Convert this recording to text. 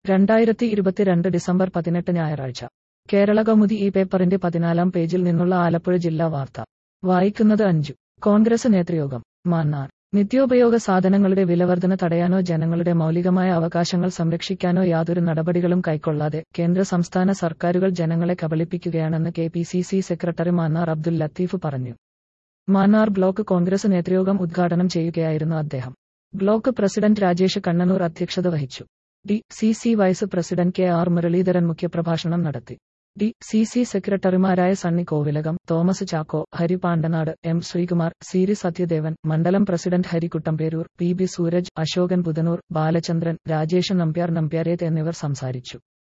രണ്ടായിരത്തി ഇരുപത്തിരണ്ട് ഡിസംബർ പതിനെട്ട് ഞായറാഴ്ച കേരള കൗമുദി ഈ പേപ്പറിന്റെ പതിനാലാം പേജിൽ നിന്നുള്ള ആലപ്പുഴ ജില്ലാ വാർത്ത വായിക്കുന്നത് അഞ്ചു കോൺഗ്രസ് നേതൃയോഗം മാന്നാർ നിത്യോപയോഗ സാധനങ്ങളുടെ വിലവർധന തടയാനോ ജനങ്ങളുടെ മൗലികമായ അവകാശങ്ങൾ സംരക്ഷിക്കാനോ യാതൊരു നടപടികളും കൈക്കൊള്ളാതെ കേന്ദ്ര സംസ്ഥാന സർക്കാരുകൾ ജനങ്ങളെ കബളിപ്പിക്കുകയാണെന്ന് K P C C secretary Mannar Abdul Latheef പറഞ്ഞു മാന്നാർ ബ്ലോക്ക് കോൺഗ്രസ് നേതൃയോഗം ഉദ്ഘാടനം ചെയ്യുകയായിരുന്നു അദ്ദേഹം ബ്ലോക്ക് പ്രസിഡന്റ് രാജേഷ് കണ്ണനൂർ അധ്യക്ഷത വഹിച്ചു D C C vice president K R Muraleedharan മുഖ്യപ്രഭാഷണം നടത്തി ഡി സി സി സെക്രട്ടറിമാരായ സണ്ണി കോവിലകം തോമസ് ചാക്കോ ഹരി പാണ്ടനാട് എം ശ്രീകുമാർ സീരി സത്യദേവൻ മണ്ഡലം president Harikuttamperoor P B Sooraj Asokan Puthanoor Balachandran Rajesh Nambiar നമ്പ്യാരേത് എന്നിവർ സംസാരിച്ചു